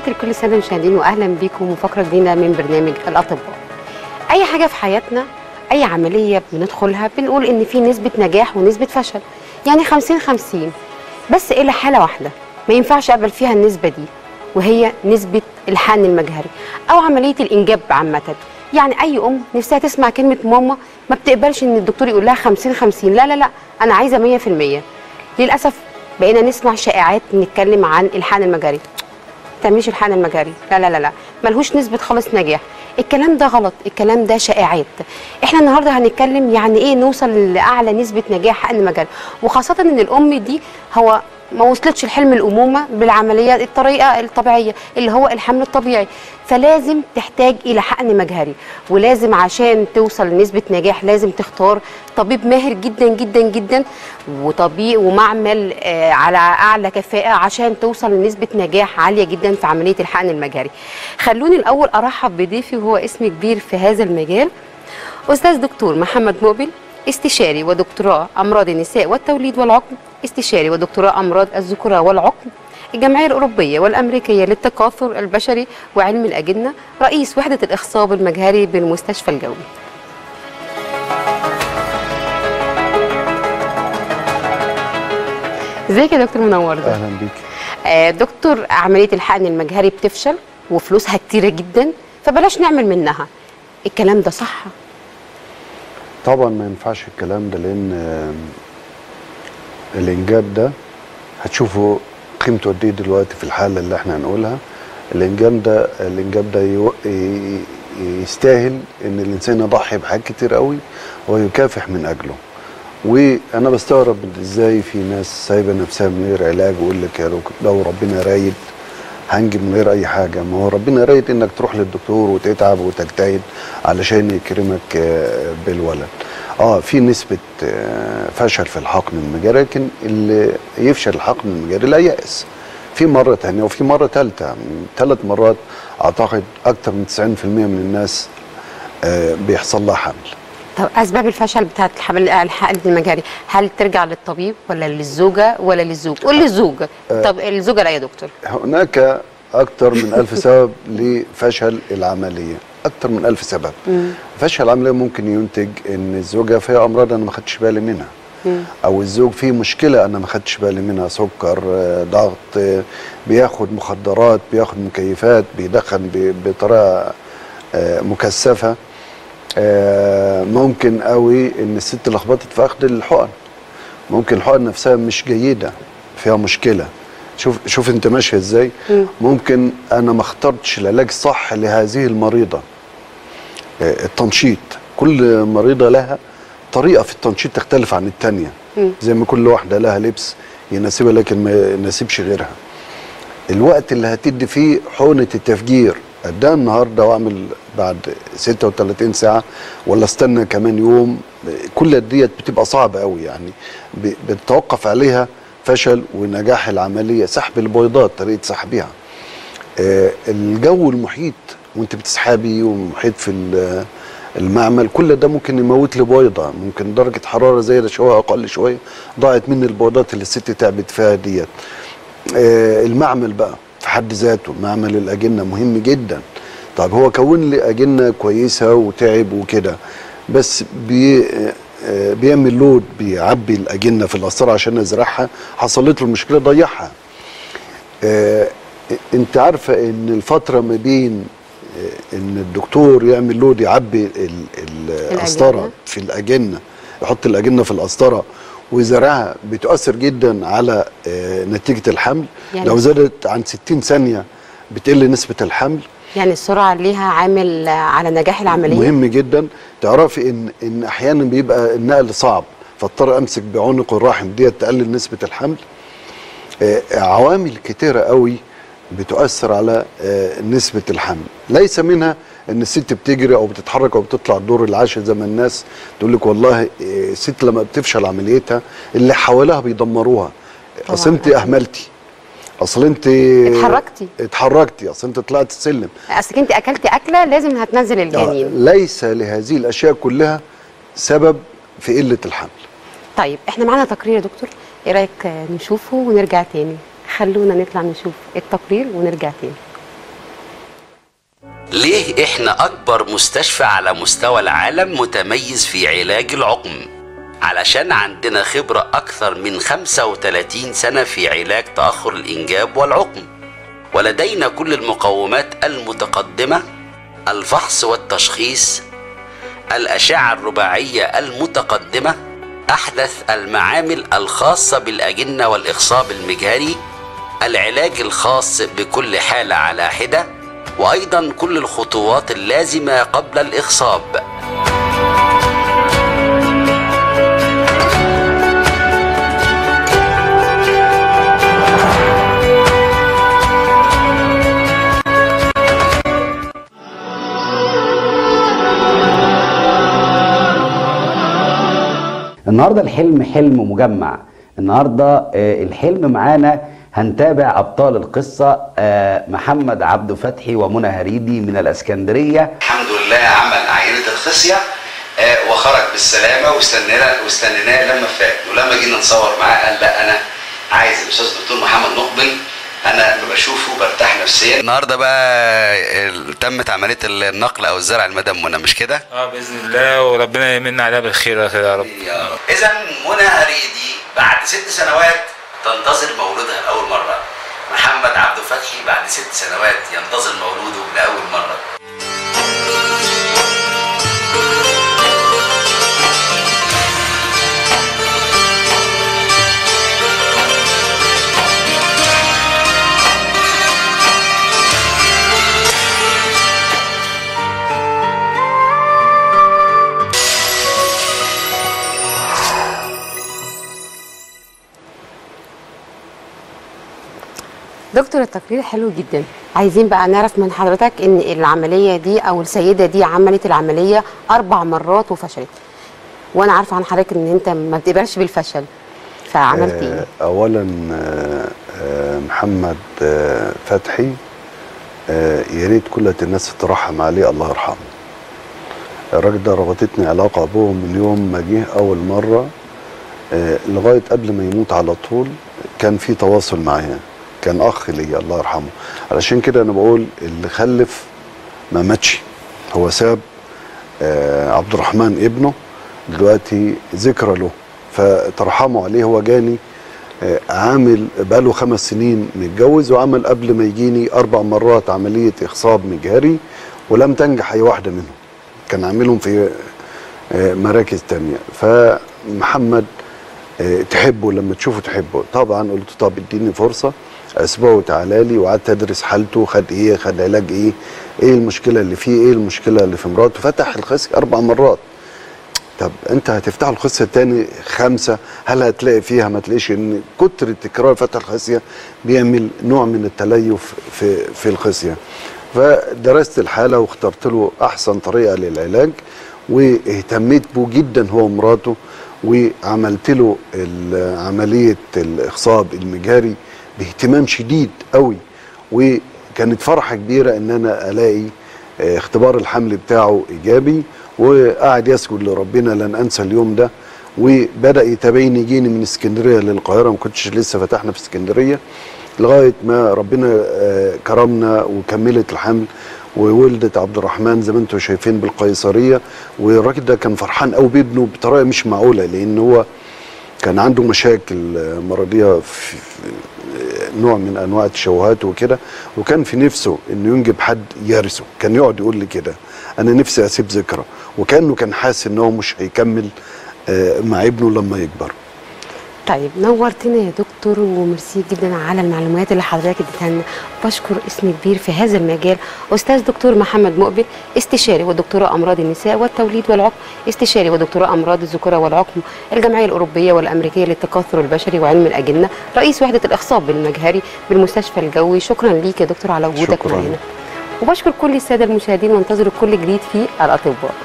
تحياتي لكل الساده المشاهدين واهلا بيكم وفقره جديده من برنامج الاطباء. اي حاجه في حياتنا اي عمليه بندخلها بنقول ان في نسبه نجاح ونسبه فشل يعني 50 50 بس الى حاله واحده ما ينفعش اقبل فيها النسبه دي وهي نسبه الحقن المجهري او عمليه الانجاب عامه يعني اي ام نفسها تسمع كلمه ماما ما بتقبلش ان الدكتور يقول لها 50 50 لا لا لا انا عايزه 100% للاسف بقينا نسمع شائعات نتكلم عن الحقن المجاري تعمليش الحقن المجاري لا لا لا لا ملهوش نسبه خالص نجاح الكلام ده غلط الكلام ده شائعات احنا النهارده هنتكلم يعني ايه نوصل لاعلى نسبه نجاح حقن مجاري وخاصه ان الام دي هو ما وصلتش لحلم الامومه بالعمليه الطريقه الطبيعيه اللي هو الحمل الطبيعي فلازم تحتاج الى حقن مجهري ولازم عشان توصل لنسبه نجاح لازم تختار طبيب ماهر جدا جدا جدا وطبيب ومعمل آه على اعلى كفاءه عشان توصل لنسبه نجاح عاليه جدا في عمليه الحقن المجهري خلوني الاول ارحب بضيفي وهو اسم كبير في هذا المجال استاذ دكتور محمد مقبل استشاري ودكتوراه امراض النساء والتوليد والعقم استشاري ودكتوراه امراض الذكوره والعقم الجمعيه الاوروبيه والامريكيه للتكاثر البشري وعلم الاجنه رئيس وحده الاخصاب المجهري بالمستشفى الجوي ازيك يا دكتور منور ده اهلا بيك آه دكتور عمليه الحقن المجهري بتفشل وفلوسها كتيره جدا فبلاش نعمل منها الكلام ده صح طبعا ما ينفعش الكلام ده لان آه، الانجاب ده هتشوفوا قيمته قد ايه دلوقتي في الحاله اللي احنا هنقولها الانجاب ده الانجاب ده يو- ي- يستاهل ان الانسان يضحي بحاجات كتير قوي ويكافح من اجله وانا بستغرب ازاي في ناس سايبه نفسها من غير علاج ويقول لك يا رب- لو ربنا رايد هنجي من غير اي حاجه ما هو ربنا رايد انك تروح للدكتور وتتعب وتجتهد علشان يكرمك آه، بالولد اه في نسبه آه، فشل في الحقن المجاري لكن اللي يفشل الحقن المجاري لا يأس في مرة تانية وفي مرة تالتة ثلاث مرات أعتقد أكتر من 90% من الناس آه، بيحصل لها حمل طب اسباب الفشل بتاعت الحمل الحقن المجهري هل ترجع للطبيب ولا للزوجه ولا للزوج قول لي الزوجه طب الزوجه لا يا دكتور هناك أكتر من ألف سبب لفشل العملية أكتر من ألف سبب فشل العملية ممكن ينتج إن الزوجة فيها أمراض أنا ما خدتش بالي منها أو الزوج فيه مشكلة أنا ما خدتش بالي منها سكر آه، ضغط آه، بياخد مخدرات بياخد مكيفات بيدخن ب- بطريقة آه، مكثفة آه، ممكن قوي ان الست لخبطت في اخذ الحقن ممكن الحقن نفسها مش جيده فيها مشكله شوف شوف انت ماشيه ازاي ممكن انا ما اخترتش العلاج صح لهذه المريضه آه، التنشيط كل مريضه لها طريقه في التنشيط تختلف عن الثانيه زي ما كل واحده لها لبس يناسبها لكن ما يناسبش غيرها الوقت اللي هتدي فيه حقنه التفجير اديها النهارده واعمل بعد 36 ساعه ولا استنى كمان يوم كل ديت بتبقى صعبه قوي يعني ب- بتتوقف عليها فشل ونجاح العمليه سحب البيضات طريقه سحبها آه، الجو المحيط وانت بتسحبي ومحيط في ال- المعمل كل ده ممكن يموت لي بيضه ممكن درجه حراره زي شويه اقل شويه ضاعت مني البيضات اللي الست تعبت فيها ديت آه، المعمل بقى في حد ذاته معمل الاجنه مهم جدا طب هو كون لي اجنه كويسه وتعب وكده بس بي آه، بيعمل لود بيعبي الاجنه في القسطره عشان ازرعها حصلت له مشكله ضيعها آه، انت عارفه ان الفتره ما بين آه، ان الدكتور يعمل لود يعبي ال- ال- القسطره في الاجنه يحط الاجنه في القسطره ويزرعها بتؤثر جدا على آه، نتيجه الحمل يعني- لو زادت عن 60 ثانيه بتقل نسبه الحمل يعني السرعه ليها عامل على نجاح العمليه مهم جدا تعرفي ان ان احيانا بيبقى النقل صعب فاضطر امسك بعنق الرحم ديت تقلل نسبه الحمل آه، عوامل كتيره قوي بتؤثر على آه، نسبه الحمل ليس منها ان الست بتجري او بتتحرك او بتطلع الدور العاشر زي ما الناس تقول لك والله آه، الست لما بتفشل عمليتها اللي حواليها بيدمروها اصل طبعاً. انت اهملتي اصل انت اتحركتي. اتحركتي اصل انت طلعت السلم اصلك انت اكلتي اكله لازم هتنزل الجنين آه، ليس لهذه الاشياء كلها سبب في قله الحمل طيب احنا معانا تقرير يا دكتور ايه رايك آه، نشوفه ونرجع تاني خلونا نطلع نشوف التقرير ونرجع تاني ليه احنا اكبر مستشفى على مستوى العالم متميز في علاج العقم علشان عندنا خبرة اكثر من 35 سنة في علاج تأخر الانجاب والعقم ولدينا كل المقومات المتقدمة الفحص والتشخيص الأشعة الرباعية المتقدمة أحدث المعامل الخاصة بالأجنة والإخصاب المجهري العلاج الخاص بكل حالة على حدة وأيضا كل الخطوات اللازمة قبل الإخصاب النهارده الحلم حلم مجمع النهارده آه، الحلم معانا هنتابع ابطال القصه آه، محمد عبده فتحي ومنى هريدي من الاسكندريه الحمد لله عمل عينة الخصية آه، وخرج بالسلامة واستنينا واستنيناه لما فاق ولما جينا نصور معاه قال لا أنا عايز الأستاذ الدكتور محمد مقبل أنا لما بشوفه برتاح نفسيا النهارده بقى تمت عملية النقل أو الزرع المدام منى مش كده؟ اه باذن الله وربنا يمن عليها بالخير كده يا رب إذا منى هريدي بعد ست سنوات تنتظر مولودها لأول مرة محمد عبده فتحي بعد ست سنوات ينتظر مولوده لأول مرة دكتور التقرير حلو جدا عايزين بقى نعرف من حضرتك ان العمليه دي او السيده دي عملت العمليه اربع مرات وفشلت وانا عارفه عن حضرتك ان انت ما بتقبلش بالفشل فعملت ايه آه، اولا آه، آه، محمد آه، فتحي آه، يا ريت كل الناس تترحم عليه الله يرحمه الراجل ده ربطتني علاقه ابوه من يوم ما جه اول مره آه، لغايه قبل ما يموت على طول كان في تواصل معايا كان اخ ليا الله يرحمه علشان كده انا بقول اللي خلف ما ماتش هو ساب آه، عبد الرحمن ابنه دلوقتي ذكرى له فترحموا عليه هو جاني آه، عامل بقاله خمس سنين متجوز وعمل قبل ما يجيني اربع مرات عمليه اخصاب مجهري ولم تنجح اي واحده منهم كان عاملهم في آه، مراكز تانية فمحمد آه، تحبه لما تشوفه تحبه طبعا قلت طب اديني فرصه اسبوع وتعالى لي وقعدت ادرس حالته خد ايه خد علاج ايه ايه المشكله اللي فيه ايه المشكله اللي في مراته فتح الخصي اربع مرات طب انت هتفتح الخصيه التاني خمسه هل هتلاقي فيها ما تلاقيش ان كتر تكرار فتح الخصيه بيعمل نوع من التليف في في الخصيه فدرست الحاله واخترت له احسن طريقه للعلاج واهتميت بيه جدا هو ومراته وعملت له ال- عمليه الاخصاب المجهري باهتمام شديد قوي وكانت فرحه كبيره ان انا الاقي آه، اختبار الحمل بتاعه ايجابي وقعد يسجد لربنا لن انسى اليوم ده وبدا يتابعني يجيني من اسكندريه للقاهره ما كنتش لسه فتحنا في اسكندريه لغايه ما ربنا آه، كرمنا وكملت الحمل وولدت عبد الرحمن زي ما انتم شايفين بالقيصريه والراجل ده كان فرحان قوي بابنه بطريقه مش معقوله لان هو كان عنده مشاكل آه، مرضيه في في- آه، نوع من انواع التشوهات وكده وكان في نفسه انه ينجب حد يرثه كان يقعد يقول لي كده انا نفسي اسيب ذكرى وكانه كان حاسس ان هو مش هيكمل آه، مع ابنه لما يكبر طيب نورتنا يا دكتور وميرسي جدا على المعلومات اللي حضرتك اديتها لنا بشكر اسم كبير في هذا المجال استاذ دكتور محمد مقبل استشاري ودكتوراه امراض النساء والتوليد والعقم استشاري ودكتوراه امراض الذكوره والعقم الجمعيه الاوروبيه والامريكيه للتكاثر البشري وعلم الاجنه رئيس وحده الاخصاب المجهري بالمستشفى الجوي شكرا ليك يا دكتور على وجودك شكراً. معنا وبشكر كل الساده المشاهدين وانتظروا كل جديد في الاطباء